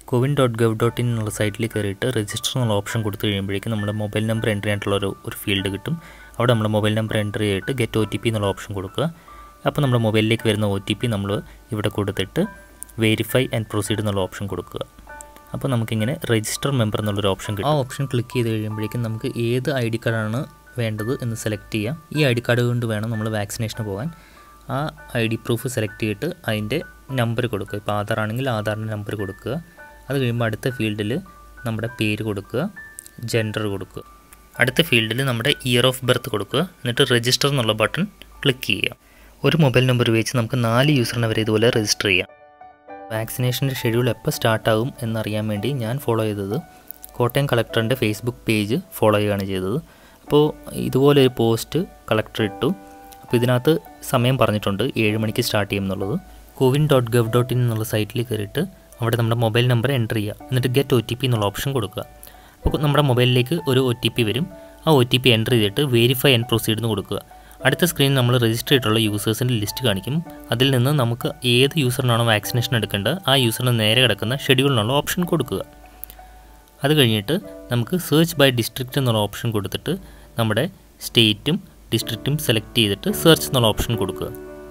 CoWIN dot gov dot in എന്നുള്ള സൈറ്റിൽ കയറിയിട്ട് രജിസ്റ്റർ എന്നുള്ള ഓപ്ഷൻ കൊടുത്തു കഴിയുമ്പോഴേക്കും നമ്മുടെ മൊബൈൽ നമ്പർ എൻ്റർ ചെയ്യാനുള്ള ഒരു ഒരു ഫീൽഡ് കിട്ടും അവിടെ നമ്മുടെ മൊബൈൽ നമ്പർ എൻ്റർ ചെയ്തിട്ട് ഗെറ്റ് ഒ ടി പി എന്നുള്ള ഓപ്ഷൻ കൊടുക്കുക അപ്പോൾ നമ്മുടെ മൊബൈലിലേക്ക് വരുന്ന ഒ ടി പി നമ്മൾ ഇവിടെ കൊടുത്തിട്ട് വെരിഫൈ ആൻഡ് പ്രൊസീഡ് എന്നുള്ള ഓപ്ഷൻ കൊടുക്കുക അപ്പോൾ നമുക്കിങ്ങനെ രജിസ്റ്റർ മെമ്പർ എന്നുള്ളൊരു ഓപ്ഷൻ കിട്ടും ആ ഓപ്ഷൻ ക്ലിക്ക് ചെയ്ത് കഴിയുമ്പോഴേക്കും നമുക്ക് ഏത് ഐ ഡി കാർഡാണ് വേണ്ടത് എന്ന് സെലക്ട് ചെയ്യാം ഈ ഐ ഡി കാർഡ് കൊണ്ട് വേണം നമ്മൾ വാക്സിനേഷന് പോകാൻ ആ ഐ ഡി പ്രൂഫ് സെലക്ട് ചെയ്തിട്ട് അതിൻ്റെ നമ്പർ കൊടുക്കുക ഇപ്പോൾ ആധാർ ആണെങ്കിൽ ആധാറിൻ്റെ നമ്പർ കൊടുക്കുക അത് കഴിയുമ്പോൾ അടുത്ത ഫീൽഡിൽ നമ്മുടെ പേര് കൊടുക്കുക ജെൻഡർ കൊടുക്കുക അടുത്ത ഫീൽഡിൽ നമ്മുടെ ഇയർ ഓഫ് ബർത്ത് കൊടുക്കുക എന്നിട്ട് രജിസ്റ്റർ എന്നുള്ള ബട്ടൺ ക്ലിക്ക് ചെയ്യുക ഒരു മൊബൈൽ നമ്പർ ഉപയോഗിച്ച് നമുക്ക് നാല് യൂസറിനെ വരെ ഇതുപോലെ രജിസ്റ്റർ ചെയ്യാം വാക്സിനേഷൻ്റെ ഷെഡ്യൂൾ എപ്പോൾ സ്റ്റാർട്ടാകും എന്നറിയാൻ വേണ്ടി ഞാൻ ഫോളോ ചെയ്തത് കോട്ടയം കളക്ടറിൻ്റെ ഫേസ്ബുക്ക് പേജ് ഫോളോ ചെയ്യുകയാണ് ചെയ്തത് അപ്പോൾ ഇതുപോലെ ഒരു പോസ്റ്റ് കളക്ടർ ഇട്ടു അപ്പോൾ ഇതിനകത്ത് സമയം പറഞ്ഞിട്ടുണ്ട് ഏഴ് മണിക്ക് സ്റ്റാർട്ട് ചെയ്യും എന്നുള്ളത് CoWIN dot gov dot in എന്നുള്ള സൈറ്റിൽ കയറിയിട്ട് അവിടെ നമ്മുടെ മൊബൈൽ നമ്പർ എൻ്റർ ചെയ്യുക എന്നിട്ട് ഗെറ്റ് ഒ ടി പി എന്നുള്ള ഓപ്ഷൻ കൊടുക്കുക അപ്പോൾ നമ്മുടെ മൊബൈലിലേക്ക് ഒരു ഒ ടി പി വരും ആ ഒ ടി പി എൻ്റർ ചെയ്തിട്ട് വെരിഫൈ ആൻഡ് പ്രൊസീഡ് എന്ന് കൊടുക്കുക അടുത്ത സ്ക്രീനിൽ നമ്മൾ രജിസ്റ്റർ ചെയ്തിട്ടുള്ള യൂസേഴ്സിൻ്റെ ലിസ്റ്റ് കാണിക്കും അതിൽ നിന്ന് നമുക്ക് ഏത് യൂസറിനാണോ വാക്സിനേഷൻ എടുക്കേണ്ടത് ആ യൂസറിന് നേരെ കിടക്കുന്ന ഷെഡ്യൂളിനുള്ള ഓപ്ഷൻ കൊടുക്കുക അത് കഴിഞ്ഞിട്ട് നമുക്ക് സെർച്ച് ബൈ ഡിസ്ട്രിക്റ്റ് എന്നുള്ള ഓപ്ഷൻ കൊടുത്തിട്ട് നമ്മുടെ സ്റ്റേറ്റും ഡിസ്ട്രിക്റ്റും സെലക്ട് ചെയ്തിട്ട് സെർച്ച് എന്നുള്ള ഓപ്ഷൻ കൊടുക്കുക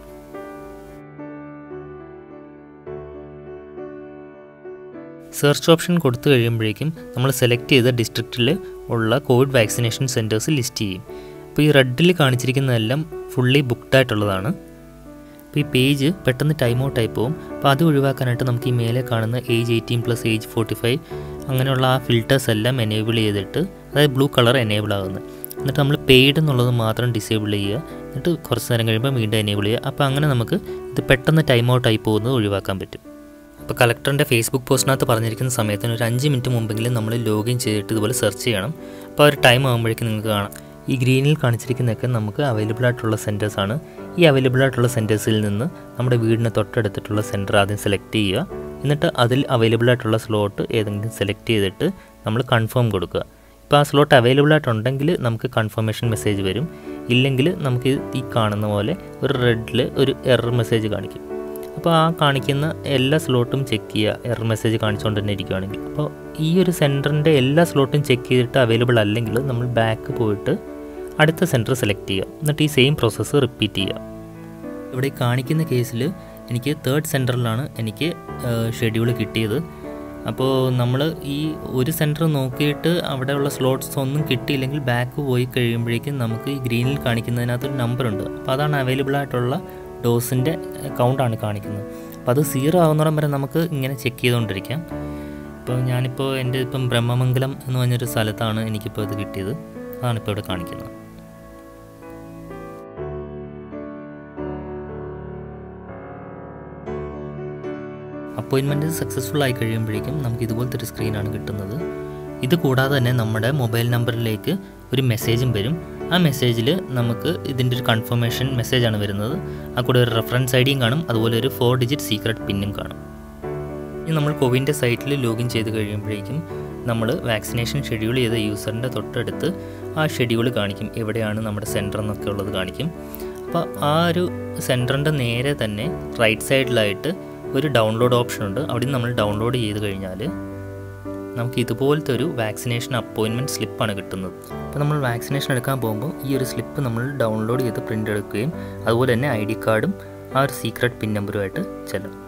സെർച്ച് ഓപ്ഷൻ കൊടുത്തു കഴിയുമ്പോഴേക്കും നമ്മൾ സെലക്ട് ചെയ്ത ഡിസ്ട്രിക്റ്റിൽ ഉള്ള കോവിഡ് വാക്സിനേഷൻ സെൻറ്റേഴ്സ് ലിസ്റ്റ് ചെയ്യും അപ്പോൾ ഈ റെഡിൽ കാണിച്ചിരിക്കുന്നതെല്ലാം ഫുള്ളി ബുക്ക്ഡ് ആയിട്ടുള്ളതാണ് അപ്പോൾ ഈ പേജ് പെട്ടെന്ന് ടൈം ഔട്ട് ആയി പോകും അപ്പോൾ അത് ഒഴിവാക്കാനായിട്ട് നമുക്ക് ഈ മേലെ കാണുന്ന age eighteen plus age forty five അങ്ങനെയുള്ള ആ ഫിൽറ്റേഴ്സ് എല്ലാം എനേബിൾ ചെയ്തിട്ട് അതായത് ബ്ലൂ കളർ എനേബിൾ ആകുന്നത് എന്നിട്ട് നമ്മൾ പെയ്ഡ് എന്നുള്ളത് മാത്രം ഡിസേബിൾ ചെയ്യുക എന്നിട്ട് കുറച്ച് നേരം കഴിയുമ്പോൾ വീണ്ടും എനേബിൾ ചെയ്യുക അപ്പോൾ അങ്ങനെ നമുക്ക് ഇത് പെട്ടെന്ന് ടൈം ഔട്ട് ആയി പോകുന്നത് ഒഴിവാക്കാൻ പറ്റും അപ്പോൾ കളക്ടറിൻ്റെ ഫേസ്ബുക്ക് പോസ്റ്റിനകത്ത് പറഞ്ഞിരിക്കുന്ന സമയത്തിന് ഒരു അഞ്ച് മിനിറ്റ് മുമ്പെങ്കിലും നമ്മൾ ലോഗിൻ ചെയ്തിട്ട് ഇതുപോലെ സെർച്ച് ചെയ്യണം അപ്പോൾ ആ ഒരു ടൈം ആകുമ്പോഴേക്കും നിങ്ങൾക്ക് കാണാം ഈ ഗ്രീനിൽ കാണിച്ചിരിക്കുന്നതൊക്കെ നമുക്ക് അവൈലബിൾ ആയിട്ടുള്ള സെൻറ്റേഴ്സ് ആണ് ഈ അവൈലബിൾ ആയിട്ടുള്ള സെൻറ്റേഴ്സിൽ നിന്ന് നമ്മുടെ വീടിന് തൊട്ടടുത്തിട്ടുള്ള സെൻറ്റർ ആദ്യം സെലക്ട് ചെയ്യുക എന്നിട്ട് അതിൽ അവൈലബിൾ ആയിട്ടുള്ള സ്ലോട്ട് ഏതെങ്കിലും സെലക്ട് ചെയ്തിട്ട് നമ്മൾ കൺഫേം കൊടുക്കുക ഇപ്പോൾ ആ സ്ലോട്ട് അവൈലബിൾ ആയിട്ടുണ്ടെങ്കിൽ നമുക്ക് കൺഫർമേഷൻ മെസ്സേജ് വരും ഇല്ലെങ്കിൽ നമുക്ക് ഈ കാണുന്ന പോലെ ഒരു റെഡിൽ ഒരു എറർ മെസ്സേജ് കാണിക്കും അപ്പോൾ ആ കാണിക്കുന്ന എല്ലാ സ്ലോട്ടും ചെക്ക് ചെയ്യുക എറർ മെസ്സേജ് കാണിച്ചുകൊണ്ട് തന്നെ ഇരിക്കുകയാണെങ്കിൽ അപ്പോൾ ഈ ഒരു സെൻറ്ററിൻ്റെ എല്ലാ സ്ലോട്ടും ചെക്ക് ചെയ്തിട്ട് അവൈലബിൾ അല്ലെങ്കിൽ നമ്മൾ ബാക്ക് പോയിട്ട് അടുത്ത സെൻറ്റർ സെലക്ട് ചെയ്യുക എന്നിട്ട് ഈ സെയിം പ്രോസസ്സ് റിപ്പീറ്റ് ചെയ്യുക ഇവിടെ കാണിക്കുന്ന കേസിൽ എനിക്ക് തേർഡ് സെൻറ്ററിലാണ് എനിക്ക് ഷെഡ്യൂൾ കിട്ടിയത് അപ്പോൾ നമ്മൾ ഈ ഒരു സെൻറ്റർ നോക്കിയിട്ട് അവിടെയുള്ള സ്ലോട്ട്സ് ഒന്നും കിട്ടിയില്ലെങ്കിൽ ബാക്ക് പോയി കഴിയുമ്പോഴേക്കും നമുക്ക് ഈ ഗ്രീനിൽ കാണിക്കുന്നതിനകത്തൊരു നമ്പറുണ്ട് അപ്പോൾ അതാണ് അവൈലബിൾ ആയിട്ടുള്ള ഡോസിൻ്റെ കൗണ്ടാണ് കാണിക്കുന്നത് അപ്പോൾ അത് സീറോ ആകുന്നിടം വരെ നമുക്ക് ഇങ്ങനെ ചെക്ക് ചെയ്തുകൊണ്ടിരിക്കാം ഇപ്പോൾ ഞാനിപ്പോൾ എൻ്റെ ഇപ്പം ബ്രഹ്മമംഗലം എന്ന് പറഞ്ഞൊരു സ്ഥലത്താണ് എനിക്കിപ്പോൾ ഇത് കിട്ടിയത് അതാണിപ്പോൾ ഇവിടെ കാണിക്കുന്നത് അപ്പോയിൻമെൻറ്റ് സക്സസ്ഫുൾ ആയി കഴിയുമ്പോഴേക്കും നമുക്ക് ഇതുപോലത്തെ ഒരു സ്ക്രീനാണ് കിട്ടുന്നത് ഇത് കൂടാതെ തന്നെ നമ്മുടെ മൊബൈൽ നമ്പറിലേക്ക് ഒരു മെസ്സേജും വരും ആ മെസ്സേജിൽ നമുക്ക് ഇതിൻ്റെ ഒരു കൺഫർമേഷൻ മെസ്സേജാണ് വരുന്നത് ആ കൂടെ ഒരു റെഫറൻസ് ഐ ഡിയും കാണും അതുപോലെ ഒരു ഫോർ ഡിജിറ്റ് സീക്രട്ട് പിന്നും കാണും ഇനി നമ്മൾ കോവിൻ്റെ സൈറ്റിൽ ലോഗിൻ ചെയ്ത് കഴിയുമ്പോഴേക്കും നമ്മൾ വാക്സിനേഷൻ ഷെഡ്യൂൾ ചെയ്ത യൂസറിൻ്റെ തൊട്ടടുത്ത് ആ ഷെഡ്യൂൾ കാണിക്കും എവിടെയാണ് നമ്മുടെ സെൻറ്റർ എന്നൊക്കെ ഉള്ളത് കാണിക്കും അപ്പോൾ ആ ഒരു സെൻറ്ററിൻ്റെ നേരെ തന്നെ റൈറ്റ് സൈഡിലായിട്ട് ഒരു ഡൗൺലോഡ് ഓപ്ഷൻ ഉണ്ട് അവിടെ നമ്മൾ ഡൗൺലോഡ് ചെയ്ത് കഴിഞ്ഞാൽ നമുക്ക് ഇതുപോലത്തെ ഒരു വാക്സിനേഷൻ അപ്പോയിൻമെൻറ്റ് സ്ലിപ്പാണ് കിട്ടുന്നത് അപ്പോൾ നമ്മൾ വാക്സിനേഷൻ എടുക്കാൻ പോകുമ്പോൾ ഈ ഒരു സ്ലിപ്പ് നമ്മൾ ഡൗൺലോഡ് ചെയ്ത് പ്രിൻ്റ് എടുക്കുകയും അതുപോലെ തന്നെ ഐ ഡി കാർഡും ആ ഒരു സീക്രട്ട് പിൻ നമ്പറുമായിട്ട് ചെല്ലണം